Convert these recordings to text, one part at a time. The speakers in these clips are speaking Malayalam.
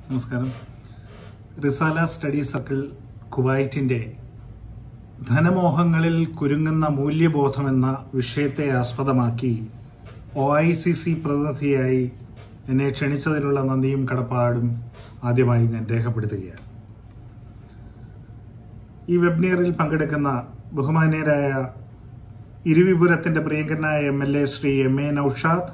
നമസ്കാരം റിസാല സ്റ്റഡി സർക്കിൾ കുവൈറ്റിന്റെ ധനമോഹങ്ങളിൽ കുരുങ്ങുന്ന മൂല്യബോധം എന്ന വിഷയത്തെ ആസ്പദമാക്കി ഒ ഐ സി സി പ്രതിനിധിയായി എന്നെ ക്ഷണിച്ചതിനുള്ള നന്ദിയും കടപ്പാടും ആദ്യമായി ഞാൻ രേഖപ്പെടുത്തുകയാണ് ഈ വെബിനാറിൽ പങ്കെടുക്കുന്ന ബഹുമാന്യരായ ഇരുവിപുരത്തിന്റെ പ്രിയങ്കരനായ M L A Shri M A Noushad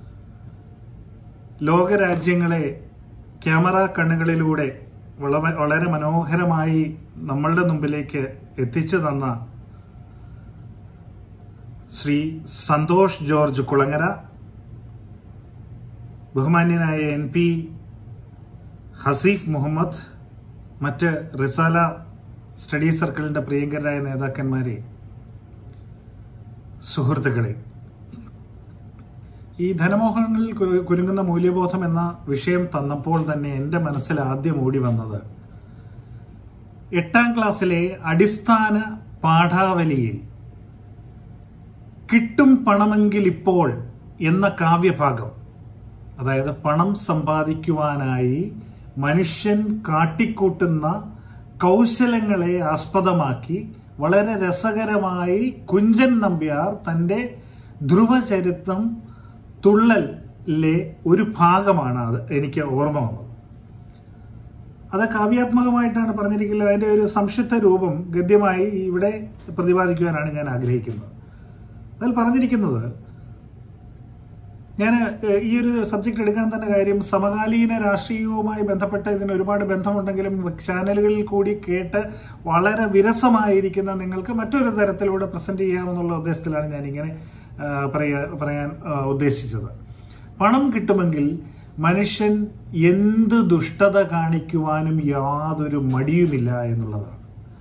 ലോകരാജ്യങ്ങളെ ക്യാമറ കണ്ണുകളിലൂടെ വള- വളരെ മനോഹരമായി നമ്മളുടെ മുമ്പിലേക്ക് എത്തിച്ചു തന്ന ശ്രീ സന്തോഷ് ജോർജ് കുളങ്ങര ബഹുമാന്യനായ എൻ പി ഹസീഫ് മുഹമ്മദ് മറ്റ് റിസാല സ്റ്റഡി സർക്കിളിന്റെ പ്രിയങ്കരായ നേതാക്കന്മാരെ സുഹൃത്തുക്കളെ ഈ ധനമോഹങ്ങളിൽ കുരു- കുരുങ്ങുന്ന മൂല്യബോധം എന്ന വിഷയം തന്നപ്പോൾ തന്നെ എന്റെ മനസ്സിൽ ആദ്യം ഓടി വന്നത് എട്ടാം ക്ലാസ്സിലെ അടിസ്ഥാന പാഠാവലിയിൽ കിട്ടും പണമെങ്കിൽ ഇപ്പോൾ എന്ന കാവ്യഭാഗം അതായത് പണം സമ്പാദിക്കുവാനായി മനുഷ്യൻ കാട്ടിക്കൂട്ടുന്ന കൗശലങ്ങളെ ആസ്പദമാക്കി വളരെ രസകരമായി കുഞ്ചൻ നമ്പ്യാർ തന്റെ ധ്രുവചരിത്രം തുള്ളലിലെ ഒരു ഭാഗമാണ് അത് എനിക്ക് ഓർമ്മ വന്നത് അത് കാവ്യാത്മകമായിട്ടാണ് പറഞ്ഞിരിക്കുന്നത് അതിന്റെ ഒരു സംക്ഷിപ്ത രൂപം ഗദ്യമായി ഇവിടെ പ്രതിപാദിക്കുവാനാണ് ഞാൻ ആഗ്രഹിക്കുന്നത് അതിൽ പറഞ്ഞിരിക്കുന്നത് ഞാൻ ഏഹ്, ഈ ഒരു സബ്ജക്ട് എടുക്കാൻ തന്നെ കാര്യം സമകാലീന രാഷ്ട്രീയവുമായി ബന്ധപ്പെട്ട് ഇതിന് ഒരുപാട് ബന്ധമുണ്ടെങ്കിലും ചാനലുകളിൽ കൂടി കേട്ട് വളരെ വിരസമായിരിക്കുന്ന നിങ്ങൾക്ക് മറ്റൊരു തരത്തിലൂടെ പ്രസന്റ് ചെയ്യാമെന്നുള്ള ഉദ്ദേശത്തിലാണ് ഞാൻ ഇങ്ങനെ ആഹ്, പറയാ പറയാൻ ആഹ്, ഉദ്ദേശിച്ചത് പണം കിട്ടുമെങ്കിൽ മനുഷ്യൻ എന്ത് ദുഷ്ടത കാണിക്കുവാനും യാതൊരു മടിയുമില്ല എന്നുള്ളതാണ്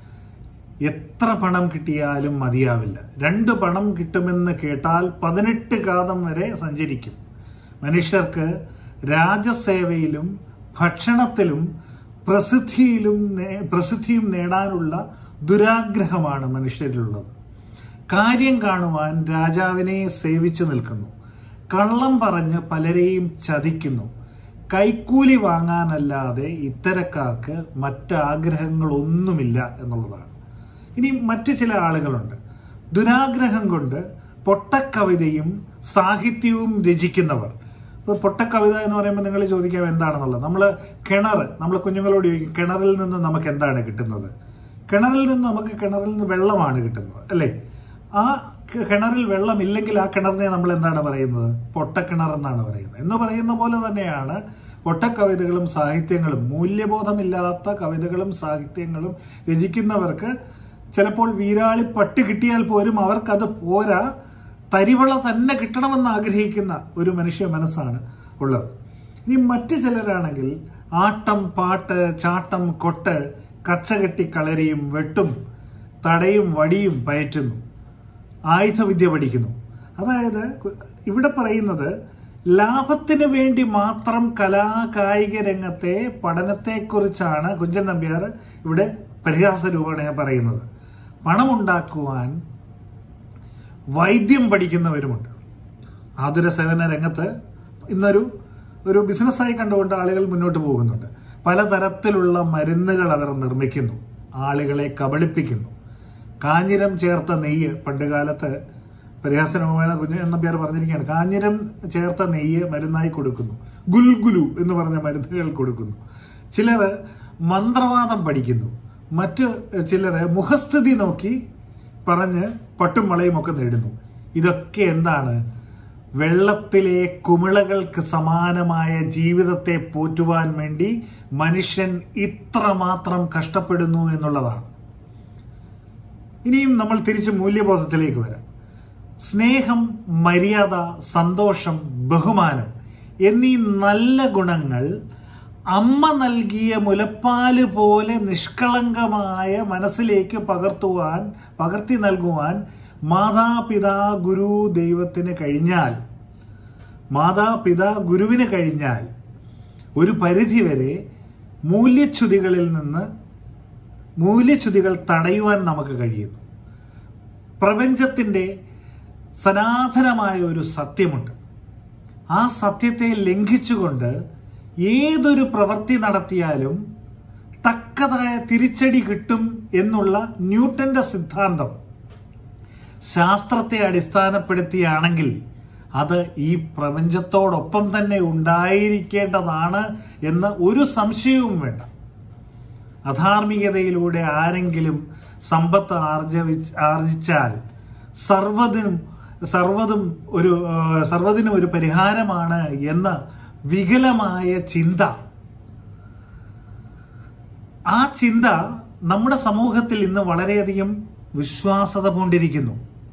എത്ര പണം കിട്ടിയാലും മതിയാവില്ല രണ്ട് പണം കിട്ടുമെന്ന് കേട്ടാൽ പതിനെട്ട് കാതം വരെ സഞ്ചരിക്കും മനുഷ്യർക്ക് രാജസേവയിലും ഭക്ഷണത്തിലും പ്രസിദ്ധിയിലും നേ- പ്രസിദ്ധിയും നേടാനുള്ള ദുരാഗ്രഹമാണ് മനുഷ്യരിലുള്ളത് കാര്യം കാണുവാൻ രാജാവിനെ സേവിച്ചു നിൽക്കുന്നു കള്ളം പറഞ്ഞ് പലരെയും ചതിക്കുന്നു കൈക്കൂലി വാങ്ങാനല്ലാതെ ഇത്തരക്കാർക്ക് മറ്റാഗ്രഹങ്ങളൊന്നുമില്ല എന്നുള്ളതാണ് ഇനി മറ്റു ചില ആളുകളുണ്ട് ദുരാഗ്രഹം കൊണ്ട് പൊട്ടക്കവിതയും സാഹിത്യവും രചിക്കുന്നവർ ഇപ്പൊ പൊട്ടക്കവിത എന്ന് പറയുമ്പോൾ നിങ്ങൾ ചോദിക്കാം എന്താണെന്നുള്ളത് നമ്മൾ കിണർ നമ്മൾ കുഞ്ഞുങ്ങളോട് ചോദിക്കും കിണറിൽ നിന്ന് നമുക്ക് എന്താണ് കിട്ടുന്നത് കിണറിൽ നിന്ന് നമുക്ക് കിണറിൽ നിന്ന് വെള്ളമാണ് കിട്ടുന്നത് അല്ലേ ആ കി- കിണറിൽ വെള്ളമില്ലെങ്കിൽ ആ കിണറിനെ നമ്മൾ എന്താണ് പറയുന്നത് പൊട്ടക്കിണർ എന്നാണ് പറയുന്നത് എന്ന് പറയുന്ന പോലെ തന്നെയാണ് പൊട്ടക്കവിതകളും സാഹിത്യങ്ങളും മൂല്യബോധമില്ലാത്ത കവിതകളും സാഹിത്യങ്ങളും രചിക്കുന്നവർക്ക് ചിലപ്പോൾ വീരാളി പട്ട് കിട്ടിയാൽ പോലും അവർക്കത് പോരാ തരിവള തന്നെ കിട്ടണമെന്ന് ആഗ്രഹിക്കുന്ന ഒരു മനുഷ്യ മനസ്സാണ് ഉള്ളത് ഇനി മറ്റു ചിലരാണെങ്കിൽ ആട്ടം പാട്ട് ചാട്ടം കൊട്ട് കച്ചകെട്ടി കളരിയും വെട്ടും തടയും വടിയും പയറ്റുന്നു ആയുധവിദ്യ പഠിക്കുന്നു അതായത് ഇവിടെ പറയുന്നത് ലാഭത്തിന് വേണ്ടി മാത്രം കലാ കായിക രംഗത്തെ പഠനത്തെക്കുറിച്ചാണ് കുഞ്ചൻ നമ്പ്യാർ ഇവിടെ പരിഹാസ രൂപേണ പറയുന്നത് പണമുണ്ടാക്കുവാൻ വൈദ്യം പഠിക്കുന്നവരുമുണ്ട് ആതുര സേവന രംഗത്ത് ഇന്നൊരു ഒരു ബിസിനസ്സായി കണ്ടുകൊണ്ട് ആളുകൾ മുന്നോട്ട് പോകുന്നുണ്ട് പലതരത്തിലുള്ള മരുന്നുകൾ അവർ നിർമ്മിക്കുന്നു ആളുകളെ കബളിപ്പിക്കുന്നു കാഞ്ഞിരം ചേർത്ത നെയ്യ് പണ്ട് കാലത്ത് പരിഹാസനവുമായ കുഞ്ഞു എന്ന പേര് പറഞ്ഞിരിക്കുകയാണ് കാഞ്ഞിരം ചേർത്ത നെയ്യ് മരുന്നായി കൊടുക്കുന്നു ഗുൽഗുലു എന്ന് പറഞ്ഞ മരുന്നുകൾ കൊടുക്കുന്നു ചിലർ മന്ത്രവാദം പഠിക്കുന്നു മറ്റ് ചിലര് മുഖസ്ഥിതി നോക്കി പറഞ്ഞ് പട്ടും വളയും ഒക്കെ നേടുന്നു ഇതൊക്കെ എന്താണ് വെള്ളത്തിലെ കുമിളകൾക്ക് സമാനമായ ജീവിതത്തെ പോറ്റുവാൻ വേണ്ടി മനുഷ്യൻ ഇത്രമാത്രം കഷ്ടപ്പെടുന്നു എന്നുള്ളതാണ് ഇനിയും നമ്മൾ തിരിച്ച് മൂല്യബോധത്തിലേക്ക് വരാം സ്നേഹം മര്യാദ സന്തോഷം ബഹുമാനം എന്നീ നല്ല ഗുണങ്ങൾ അമ്മ നൽകിയ മുലപ്പാല് പോലെ നിഷ്കളങ്കമായ മനസ്സിലേക്ക് പകർത്തുവാൻ പകർത്തി നൽകുവാൻ മാതാപിതാ ഗുരു ദൈവത്തിന് കഴിഞ്ഞാൽ മാതാപിതാ ഗുരുവിന് കഴിഞ്ഞാൽ ഒരു പരിധിവരെ മൂല്യച്യുതികളിൽ നിന്ന് മൂല്യച്യുതികൾ തടയുവാൻ നമുക്ക് കഴിയുന്നു പ്രപഞ്ചത്തിന്റെ സനാതനമായ ഒരു സത്യമുണ്ട് ആ സത്യത്തെ ലംഘിച്ചുകൊണ്ട് ഏതൊരു പ്രവൃത്തി നടത്തിയാലും തക്കതായ തിരിച്ചടി കിട്ടും എന്നുള്ള ന്യൂട്ടന്റെ സിദ്ധാന്തം ശാസ്ത്രത്തെ അടിസ്ഥാനപ്പെടുത്തിയാണെങ്കിൽ അത് ഈ പ്രപഞ്ചത്തോടൊപ്പം തന്നെ ഉണ്ടായിരിക്കേണ്ടതാണ് എന്ന് ഒരു സംശയവും വേണ്ട അധാർമികതയിലൂടെ ആരെങ്കിലും സമ്പത്ത് ആർജവി ആർജിച്ചാൽ സർവ്വതിനും സർവ്വതും ഒരു ആ, സർവ്വതിനും ഒരു പരിഹാരമാണ് എന്ന വികലമായ ചിന്ത ആ ചിന്ത നമ്മുടെ സമൂഹത്തിൽ ഇന്ന് വളരെയധികം വിശ്വാസത കൊണ്ടിരിക്കുന്നു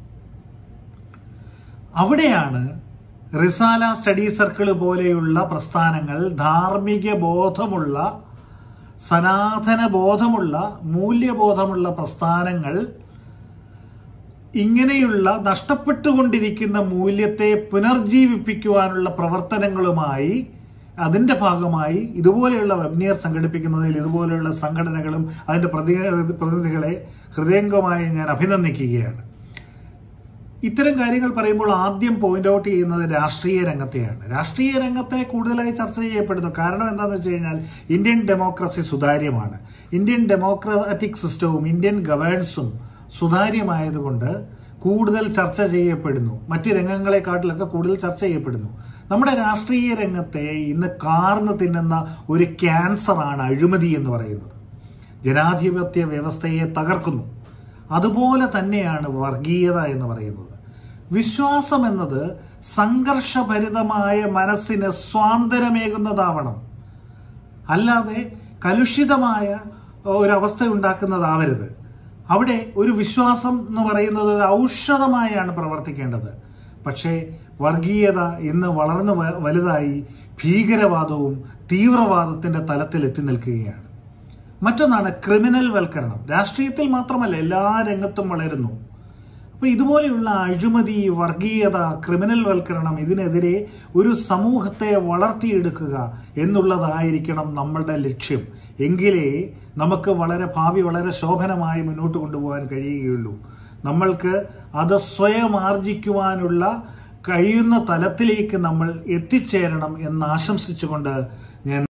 അവിടെയാണ് റിസാല സ്റ്റഡി സർക്കിൾ പോലെയുള്ള പ്രസ്ഥാനങ്ങൾ ധാർമ്മിക ബോധമുള്ള സനാതന ബോധമുള്ള മൂല്യബോധമുള്ള പ്രസ്ഥാനങ്ങൾ ഇങ്ങനെയുള്ള നഷ്ടപ്പെട്ടുകൊണ്ടിരിക്കുന്ന മൂല്യത്തെ പുനർജീവിപ്പിക്കുവാനുള്ള പ്രവർത്തനങ്ങളുമായി അതിന്റെ ഭാഗമായി ഇതുപോലെയുള്ള വെബ്നിയർ സംഘടിപ്പിക്കുന്നതിൽ ഇതുപോലെയുള്ള സംഘടനകളും അതിന്റെ പ്രതി- പ്രതിനിധികളെ ഹൃദയംഗമായി ഞാൻ അഭിനന്ദിക്കുകയാണ് ഇത്തരം കാര്യങ്ങൾ പറയുമ്പോൾ ആദ്യം പോയിന്റ് ഔട്ട് ചെയ്യുന്നത് രാഷ്ട്രീയ രംഗത്തെയാണ് രാഷ്ട്രീയ രംഗത്തെ കൂടുതലായി ചർച്ച ചെയ്യപ്പെടുന്നു കാരണം എന്താണെന്ന് വെച്ച് കഴിഞ്ഞാൽ ഇന്ത്യൻ ഡെമോക്രസി സുതാര്യമാണ് ഇന്ത്യൻ ഡെമോക്രാറ്റിക് സിസ്റ്റവും ഇന്ത്യൻ ഗവേൺസും സുതാര്യമായതുകൊണ്ട് കൂടുതൽ ചർച്ച ചെയ്യപ്പെടുന്നു മറ്റ് രംഗങ്ങളെക്കാട്ടിലൊക്കെ കൂടുതൽ ചർച്ച ചെയ്യപ്പെടുന്നു നമ്മുടെ രാഷ്ട്രീയ രംഗത്തെ ഇന്ന് കാർന്ന് തിന്നുന്ന ഒരു ക്യാൻസറാണ് അഴിമതി എന്ന് പറയുന്നത് ജനാധിപത്യ വ്യവസ്ഥയെ തകർക്കുന്നു അതുപോലെ തന്നെയാണ് വർഗീയത എന്ന് പറയുന്നത് വിശ്വാസം എന്നത് സംഘർഷഭരിതമായ മനസ്സിന് സ്വാതന്ത്ര്യമേകുന്നതാവണം അല്ലാതെ കലുഷിതമായ ഒരവസ്ഥ ഉണ്ടാക്കുന്നതാവരുത് അവിടെ ഒരു വിശ്വാസം എന്ന് പറയുന്നത് ഒരു ഔഷധമായാണ് പ്രവർത്തിക്കേണ്ടത് പക്ഷേ വർഗീയത ഇന്ന് വളർന്നു വ- വലുതായി ഭീകരവാദവും തീവ്രവാദത്തിന്റെ തലത്തിൽ എത്തി നിൽക്കുകയാണ് മറ്റൊന്നാണ് ക്രിമിനൽ വൽക്കരണം രാഷ്ട്രീയത്തിൽ മാത്രമല്ല എല്ലാ രംഗത്തും വളരുന്നു അപ്പൊ ഇതുപോലെയുള്ള അഴിമതി വർഗീയത ക്രിമിനൽ വൽക്കരണം ഇതിനെതിരെ ഒരു സമൂഹത്തെ വളർത്തിയെടുക്കുക എന്നുള്ളതായിരിക്കണം നമ്മളുടെ ലക്ഷ്യം എങ്കിലേ നമുക്ക് വളരെ ഭാവി വളരെ ശോഭനമായി മുന്നോട്ട് കൊണ്ടുപോകാൻ കഴിയുകയുള്ളൂ നമ്മൾക്ക് അത് സ്വയം ആർജിക്കുവാനുള്ള കഴിയുന്ന തലത്തിലേക്ക് നമ്മൾ എത്തിച്ചേരണം എന്ന് ആശംസിച്ചുകൊണ്ട് ഞാൻ